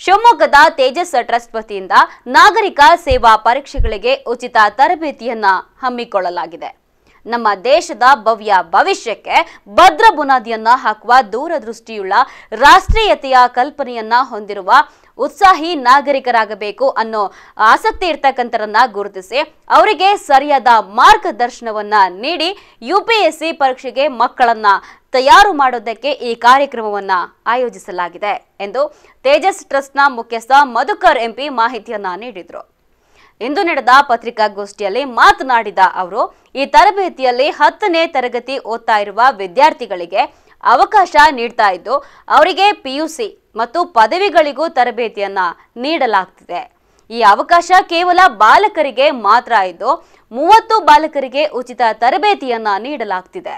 ಶಿವಮೊಗ್ಗದ ತೇಜಸ್ ಟ್ರಸ್ಟ್ ವತಿಯಿಂದ ನಾಗರಿಕ ಸೇವಾ ಪರೀಕ್ಷೆಗಳಿಗೆ ಉಚಿತ ತರಬೇತಿಯನ್ನ ಹಮ್ಮಿಕೊಳ್ಳಲಾಗಿದೆ ನಮ್ಮ ದೇಶದ ಭವ್ಯ ಭವಿಷ್ಯಕ್ಕೆ ಭದ್ರ ಬುನಾದಿಯನ್ನ ಹಾಕುವ ದೂರದೃಷ್ಟಿಯುಳ್ಳ ರಾಷ್ಟ್ರೀಯತೆಯ ಕಲ್ಪನೆಯನ್ನ ಹೊಂದಿರುವ ಉತ್ಸಾಹಿ ನಾಗರಿಕರಾಗಬೇಕು ಅನ್ನೋ ಆಸಕ್ತಿ ಇರ್ತಕ್ಕಂಥರನ್ನ ಗುರುತಿಸಿ ಅವರಿಗೆ ಸರಿಯಾದ ಮಾರ್ಗದರ್ಶನವನ್ನ ನೀಡಿ ಯುಪಿಎಸ್ಸಿ ಪರೀಕ್ಷೆಗೆ ಮಕ್ಕಳನ್ನ ತಯಾರು ಮಾಡೋದಕ್ಕೆ ಈ ಕಾರ್ಯಕ್ರಮವನ್ನ ಆಯೋಜಿಸಲಾಗಿದೆ ಎಂದು ತೇಜಸ್ ಟ್ರಸ್ಟ್ನ ಮುಖ್ಯಸ್ಥ ಮಧುಕರ್ ಎಂಪಿ ಮಾಹಿತಿಯನ್ನ ನೀಡಿದರು ಇಂದು ನಡೆದ ಪತ್ರಿಕಾಗೋಷ್ಠಿಯಲ್ಲಿ ಮಾತನಾಡಿದ ಅವರು ಈ ತರಬೇತಿಯಲ್ಲಿ ಹತ್ತನೇ ತರಗತಿ ಓದ್ತಾ ಇರುವ ವಿದ್ಯಾರ್ಥಿಗಳಿಗೆ ಅವಕಾಶ ನೀಡ್ತಾ ಇದ್ದು ಅವರಿಗೆ ಪಿಯುಸಿ ಮತ್ತು ಪದವಿಗಳಿಗೂ ತರಬೇತಿಯನ್ನ ನೀಡಲಾಗ್ತಿದೆ ಈ ಅವಕಾಶ ಕೇವಲ ಬಾಲಕರಿಗೆ ಮಾತ್ರ ಇದ್ದು ಮೂವತ್ತು ಬಾಲಕರಿಗೆ ಉಚಿತ ತರಬೇತಿಯನ್ನ ನೀಡಲಾಗ್ತಿದೆ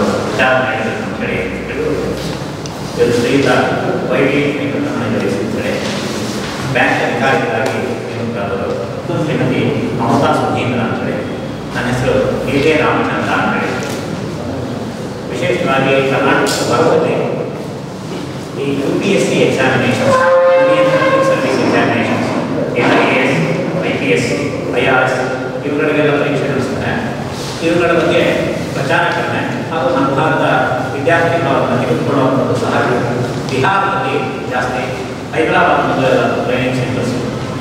ಕಡೆ ಇದು ಶ್ರೀಯುತ ವೈಡಿ ಕಡೆ ಬ್ಯಾಂಕ್ ಅಧಿಕಾರಿಗಳಾಗಿ ನೇಮಕರಾದವರು ಶ್ರೀಮತಿ ಮಮತಾ ಸುಧೀಂದ್ರ ಅಂತೇಳಿ ನನ್ನ ಹೆಸರು ಡಿ ಜೆ ರಾಮಚಂದ್ರ ಅಂತೇಳಿ ವಿಶೇಷವಾಗಿ ಕರ್ನಾಟಕ ಭಾಗದಲ್ಲಿ ಈ U P S C examination Indian public service examinations and I S I P S I R S ಇವುಗಳಿಗೆಲ್ಲ ಪರೀಕ್ಷೆ ನಡೆಸುತ್ತೆ ಇವುಗಳ ಬಗ್ಗೆ ಪ್ರಚಾರಕರಣ ಹಾಗೂ ನಮ್ಮ ಭಾರತದ ವಿದ್ಯಾರ್ಥಿಗಳು ಅವರನ್ನು ತೆಗೆದುಕೊಳ್ಳುವಂಥದ್ದು ಸಹ ಬಿಹಾರದಲ್ಲಿ ಜಾಸ್ತಿ ಹೈದರಾಬಾದ್ ಮೊದಲೆಲ್ಲ ಟ್ರೈನಿಂಗ್ ಸೆಂಟರ್ಸ್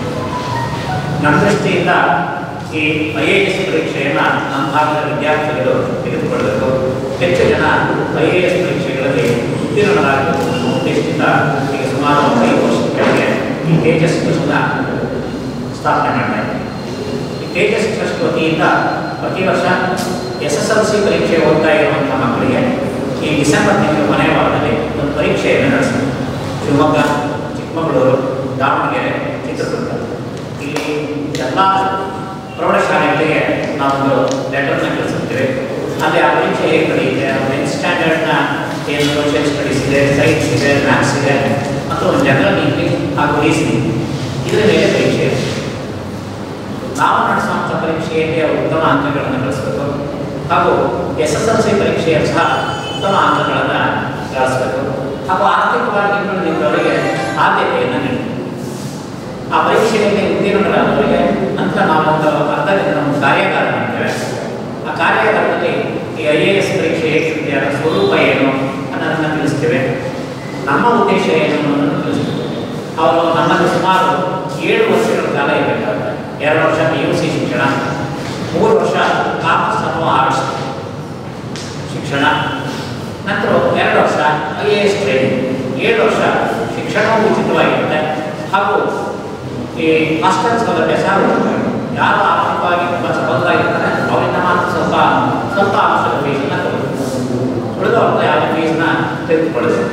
ನಮ್ಮ ದೃಷ್ಟಿಯಿಂದ ಈ ಐ ಎ ಎಸ್ ಪರೀಕ್ಷೆಯನ್ನು ನಮ್ಮ ಭಾಗದ ವಿದ್ಯಾರ್ಥಿಗಳು ತೆಗೆದುಕೊಳ್ಳಬೇಕು ಹೆಚ್ಚು ಜನ ಐ ಎ ಎಸ್ ಪರೀಕ್ಷೆಗಳಲ್ಲಿ ಉತ್ತೀರ್ಣರಾಗಬೇಕು ಅನ್ನೋ ಉದ್ದೇಶದಿಂದ ಈಗ ಸುಮಾರು ಒಂದು ಐದು ವರ್ಷದ ಕೆಳಗೆ ಈ ತೇಜಸ್ ಟ್ರಸ್ಟ್ನ ಸ್ಥಾಪನೆ ಮಾಡ್ತಾ ಇದ್ದೀವಿ ಈ ತೇಜಸ್ ಟ್ರಸ್ಟ್ ವತಿಯಿಂದ ಪ್ರತಿ ವರ್ಷ ಎಸ್ ಎಸ್ ಎಲ್ ಸಿ ಪರೀಕ್ಷೆ ಓದ್ತಾ ಇರುವಂಥ ಮಕ್ಕಳಿಗೆ ಈ ಡಿಸೆಂಬರ್ ತಿಂಗಳ ಕೊನೆಯ ವಾರದಲ್ಲಿ ಒಂದು ಪರೀಕ್ಷೆಯನ್ನು ನಡೆಸ್ತೀವಿ ಶಿವಮೊಗ್ಗ ಚಿಕ್ಕಮಗಳೂರು ದಾವಣಗೆರೆ ಚಿತ್ರದುರ್ಗ ಇಲ್ಲಿ ಎಲ್ಲ ಪ್ರೌಢಶಾಲೆಗಳಿಗೆ ನಾವೊಂದು ಲೆಟರ್ನ ಕಳಿಸುತ್ತೇವೆ ಅಲ್ಲಿ ಆ ಪರೀಕ್ಷೆ ಹೇಗೆ ನಡೆಯುತ್ತೆ ಟೆಂತ್ ಸ್ಟ್ಯಾಂಡರ್ಡ್ನ ಏನು ಸೋಷಿಯಲ್ ಸ್ಟಡೀಸ್ ಇದೆ ಸೈನ್ಸ್ ಇದೆ ಮ್ಯಾಥ್ಸ್ ಇದೆ ಮತ್ತು ಜನರಲ್ ಇಂಗ್ಲೀಷ್ ಹಾಗೂ ರೀಸನಿಂಗ್ ಇದರ ಮೇಲೆ ಪರೀಕ್ಷೆ ಇದೆ ನಾವು ನಡೆಸುವಂಥ ಪರೀಕ್ಷೆಯಲ್ಲಿ ಅವರು ಉತ್ತಮ ಅಂಕಗಳನ್ನು ಗಳಿಸಬೇಕು ಹಾಗೂ ಎಸ್ ಎಸ್ ಎಲ್ ಸಿ ಪರೀಕ್ಷೆಯಲ್ಲಿ ಸಹ ಉತ್ತಮ ಅಂಕಗಳನ್ನು ಗಳಿಸಬೇಕು ಹಾಗೂ ಆರ್ಥಿಕವಾಗಿ ಹಿಂದುಳಿದವರಿಗೆ ಆದ್ಯತೆಯನ್ನು ನೀಡಬೇಕು ಆ ಪರೀಕ್ಷೆಯಲ್ಲಿ ಉತ್ತೀರ್ಣರಾದವರಿಗೆ ನಂತರ ನಾವು ಒಂದು ಅರ್ಧದಿಂದ ಒಂದು ಕಾರ್ಯಾಗಾರ ಮಾಡ್ತೇವೆ ಆ ಕಾರ್ಯಾಗಾರದಲ್ಲಿ ಈ ಐ ಎ ಎಸ್ ಪರೀಕ್ಷೆ ಹೇಗಿರುತ್ತೆ ಅದರ ಸ್ವರೂಪ ಏನು ಅನ್ನೋದನ್ನು ತಿಳಿಸ್ತೇವೆ ನಮ್ಮ ಉದ್ದೇಶ ಏನು ಅನ್ನೋದನ್ನು ತಿಳಿಸ್ತೇವೆ ಅವರು ನಮ್ಮಲ್ಲಿ ಸುಮಾರು ಏಳು ವರ್ಷಗಳ ಕಾಲ ಇರಬೇಕಾಗುತ್ತೆ ಎರಡು ವರ್ಷ ಪಿ ಯು ಸಿ ಶಿಕ್ಷಣ ಮೂರು ವರ್ಷ ಕಾಮರ್ಸ್ ಅಥವಾ ಆರ್ಟ್ಸ್ ಶಿಕ್ಷಣ ನಂತರ ಎರಡು ವರ್ಷ ಐ ಎ ಎಸ್ ಟ್ರೈನಿಂಗ್ ಏಳು ವರ್ಷ ಶಿಕ್ಷಣವೂ ಉಚಿತವಾಗಿರುತ್ತೆ ಹಾಗೂ ಈ ಮಾಸ್ಟರ್ ಸೌಲಭ್ಯ ಸಹ ಉಚಿತವಾಗಿದೆ ಯಾರು ಆರ್ಥಿಕವಾಗಿ ತುಂಬ ಸಬಲರಾಗಿರ್ತಾರೆ ಅವರಿಂದ ಮಾತ್ರ ಸ್ವಲ್ಪ ಸ್ವಲ್ಪ ಅಂಶದ ಫೀಸನ್ನು ತಗೊಳ್ತಾರೆ ಉಳಿದವ್ರದ್ದು ಯಾವ ಫೀಸ್ನ ತೆಗೆದುಕೊಳ್ಳುತ್ತೆ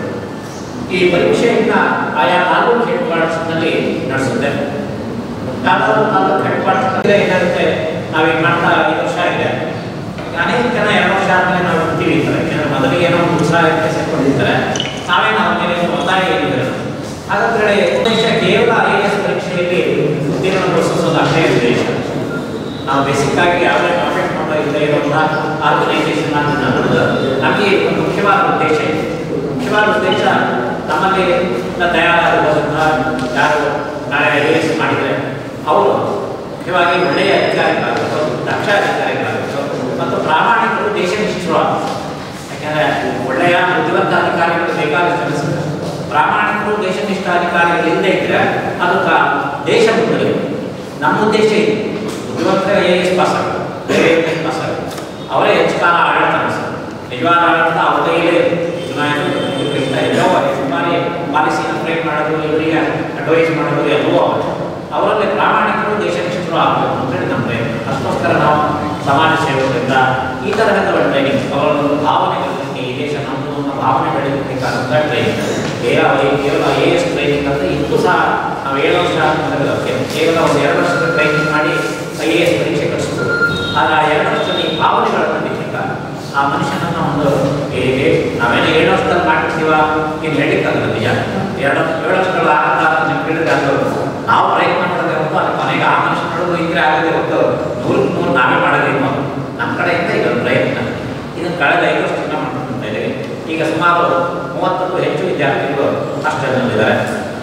ಈ ಪರೀಕ್ಷೆಯನ್ನು ಆಯಾ ತಾಲೂಕು ಹೆಡ್ ಕ್ವಾರ್ಟರ್ಸ್ನಲ್ಲಿ ನಡೆಸುತ್ತೆ ಯಾವ್ದಾದ್ರು ತಾಲೂಕು ಹೆಡ್ ಕ್ವಾರ್ಟರ್ಸ್ ಏನಾಗುತ್ತೆ ನಾವೀಗ ಮಾಡ್ತಾ ಐದು ವರ್ಷ ಆಗಿದೆ ಈಗ ಅನೇಕ ಜನ ಎರಡು ವರ್ಷ ಆದಮೇಲೆ ನಾವು ಬಿಡ್ತೀವಿ ಅಂತಾರೆ ಯಾಕಂದ್ರೆ ಮೊದಲಿಗೆ ಏನೋ ಒಂದು ಉತ್ಸಾಹಕ್ಕೆ ಸೇರ್ಕೊಂಡಿರ್ತಾರೆ ನಾವೇ ನಾವು ಮೇಲೆ ಒತ್ತಾಯ ಏನಿದೆ ಹಾಗಾದ್ರೆ ಉದ್ದೇಶ ಕೇವಲ ಐ ಎ ಎಸ್ ಪರೀಕ್ಷೆಯಲ್ಲಿ ಉತ್ತೀರ್ಣಗೊಳಿಸೋದು ಅಷ್ಟೇ ಉದ್ದೇಶ ನಾವು ಬೇಸಿಕ್ ಆಗಿ ಯಾವುದೇ ಕಾಂಟ್ಯಾಕ್ಟ್ ಮಾಡೋ ಇಲ್ಲದೆ ಇರುವಂಥ ಆರ್ಗನೈಸೇಷನ್ ಅನ್ನೋದು ನಮಗೆ ಒಂದು ಮುಖ್ಯವಾದ ಉದ್ದೇಶ ಇದೆ ಮುಖ್ಯವಾದ ಉದ್ದೇಶ ನಮ್ಮಲ್ಲಿ ತಯಾರಾಗಿರುವಂಥ ಯಾರು ನಾಳೆ ಐ ಎ ಎಸ್ ಮಾಡಿದರೆ ಅವರು ಮುಖ್ಯವಾಗಿ ಒಳ್ಳೆಯ ಅಧಿಕಾರಿಗಳಾಗಬೇಕು ದಕ್ಷ ಅಧಿಕಾರಿಗಳಾಗಬೇಕು ಮತ್ತು ಪ್ರಾಮಾಣಿಕರು ದೇಶನಿಷ್ಠರು ಆಗಬೇಕು ಯಾಕೆಂದರೆ ಒಳ್ಳೆಯ ಬುದ್ಧಿವಂತ ಅಧಿಕಾರಿಗಳು ಬೇಕಾದಷ್ಟು ಅನಿಸುತ್ತೆ ಪ್ರಾಮಾಣಿಕರು ದೇಶನಿಷ್ಠ ಅಧಿಕಾರಿಗಳು ಇಲ್ಲದೆ ಇದ್ದರೆ ಅದು ಕ- ದೇಶ ಮುಂದುವರಿಯುತ್ತೆ ನಮ್ಮ ಉದ್ದೇಶ ಇದೆ ಬುದ್ಧಿವಂತರ ಎ ಎಸ್ ಪಾಸ್ ಆಗಬೇಕು ಎ ಎಸ್ ಪಾಸ್ ಆಗಬೇಕು ಅವರೇ ಹೆಚ್ಚು ಕಾಲ ಆಡಳಿತ ನಡೆಸಬೇಕು ನಿಜವಾದ ಆಡಳಿತ ಅವ್ರ ಕೈಯಲ್ಲೇ ಇರುತ್ತೆ. ಚುನಾಯಿತ ಇದರಿಂದ ಎಲ್ಲೋ ಸುಮಾರಿ ಪಾಲಿಸಿನ ಫ್ರೇಮ್ ಮಾಡೋದು ಇವರಿಗೆ ಅಡ್ವೈಸ್ ಮಾಡೋದು ಎಲ್ಲವೂ ಆಗುತ್ತೆ ಅವರಲ್ಲಿ ಪ್ರಾಮಾಣಿಕರು ದೇಶನಿಷ್ಠರು ಆಗಬೇಕು ಅಂತೇಳಿ ನಮ್ಮ ಪ್ರಯತ್ನ ಅದಕ್ಕೋಸ್ಕರ ನಾವು ಸಮಾಜ ಸೇವಕರಿಂದ ಈ ತರಹದ ಟ್ರೈನಿಂಗ್ ಅವರ ಒಂದು ಭಾವನೆಗಳಿಗೆ ಈ ದೇಶ ನಮ್ಮದು ಅನ್ನೋ ಭಾವನೆ ಬೆಳೆಯಬೇಕಾದಂಥ ಟ್ರೈನಿಂಗ್ ಕೇವಲ ಕೇವಲ ಐ ಎ ಎಸ್ ಟ್ರೈನಿಂಗ್ ಅಂದರೆ ಇನ್ನೂ ಸಹ ನಾವು ಏಳು ವರ್ಷ ಅಂತಂದ್ರೆ ಕೇವಲ ಒಂದು ಎರಡು ವರ್ಷದ ಟ್ರೈನಿಂಗ್ ಮಾಡಿ ಐ ಎ ಎಸ್ ಪರೀಕ್ಷೆ ಕಳಿಸ್ಬೋದು ಆಗ ಆ ಎರಡು ವರ್ಷದಲ್ಲಿ ಈ ಭಾವನೆಗಳನ್ನು ಬಿಟ್ಟಿಲ್ಲ ಆ ಮನುಷ್ಯನನ್ನು ಒಂದು ಹೇಗೆ ನಾವೇನೋ ಏಳು ವರ್ಷದಲ್ಲಿ ಮಾಡ್ತೀವ ಏನು ಹೇಳಿಕ್ಕಾಗಲ್ಲ ನಿಜ ಎರಡು ಏಳು ವರ್ಷಗಳ ಆನಂದ ಅಂತ ನೀವು ಕೇಳಿದ್ರೆ ಅದು ನಾವು ಪ್ರಯತ್ನ ಮಾಡೋದೇ ಹೊತ್ತು ಅದು ಕೊನೆಗೆ ಆ ಮನುಷ್ಯನೊಳಗೂ ಇದ್ರೆ ಆಗದೆ ಹೊತ್ತು ನೂರಕ್ಕೆ ನೂರು ನಾವೇ ಮಾಡೋದೇನು ನಮ್ಮ ಕಡೆಯಿಂದ ಇದೊಂದು ಪ್ರಯತ್ನ ಇದನ್ನು ಕಳೆದ ಐದು ವರ್ಷದಿಂದ ಮಾಡ್ಕೊಳ್ತಾ ಇದ್ದೀವಿ ಈಗ ಸುಮಾರು ಮೂವತ್ತಕ್ಕೂ ಹೆಚ್ಚು ವಿದ್ಯಾರ್ಥಿಗಳು ಹಾಸ್ಟೆಲ್ನಲ್ಲಿದ್ದಾರೆ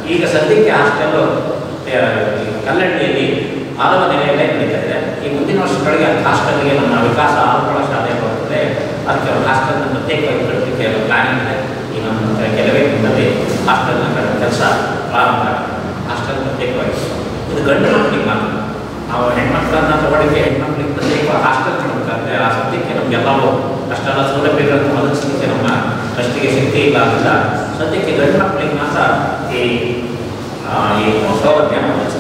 ಈಗ ಸದ್ಯಕ್ಕೆ ಹಾಸ್ಟೆಲ್ಲು ಕಲ್ಲಳ್ಳಿಯಲ್ಲಿ ಆರವ ನೆಲೆಯಲ್ಲೇ ನಡೀತಾ ಇದೆ ಈ ಮುಂದಿನ ವರ್ಷಗಳಿಗೆ ಅದು ಹಾಸ್ಟೆಲ್ಗೆ ನಮ್ಮ ವಿಕಾಸ ಆಲ್ಕೊಳ ಶಾಲೆ ಬರ್ತದೆ ಅದಕ್ಕೆ ಒಂದು ಹಾಸ್ಟೆಲ್ನ ಪ್ರತ್ಯೇಕವಾಗಿ ಕಟ್ಟಲಿಕ್ಕೆ ಪ್ಲಾನಿಂಗ್ ಇದೆ ಈ ನಮ್ಮ ಕೆಲವೇ ದಿನದಲ್ಲಿ ಹಾಸ್ಟೆಲ್ನ ಕೆಲಸ ಪ್ರಾರಂಭ ಆಗುತ್ತೆ ಹಾಸ್ಟೆಲ್ ಪ್ರತ್ಯೇಕವಾಗಿ ಇದು ಗಂಡು ಮಕ್ಕಳಿಗೆ ಮಾತ್ರ ನಾವು ಹೆಣ್ಮಕ್ಳನ್ನ ತಗೊಳ್ಳಿಕ್ಕೆ ಹೆಣ್ಮಕ್ಳಿಗೆ ಪ್ರತ್ಯೇಕವಾಗಿ ಹಾಸ್ಟೆಲ್ ಕೊಡಬೇಕಾದ್ರೆ ಆ ಸದ್ಯಕ್ಕೆ ನಮಗೆಲ್ಲವೂ ಅಷ್ಟೆಲ್ಲ ಸೌಲಭ್ಯಗಳನ್ನು ಒದಗಿಸಲಿಕ್ಕೆ ನಮ್ಮ ಅಷ್ಟಿಗೆ ಶಕ್ತಿ ಇಲ್ಲ ಅಂತ ಸದ್ಯಕ್ಕೆ ಗಂಡು ಮಕ್ಕಳಿಗೆ ಮಾತ್ರ ಈ ಆ, ಈ ಸೌಲಭ್ಯ ಒದಗಿಸ್ತೀವಿ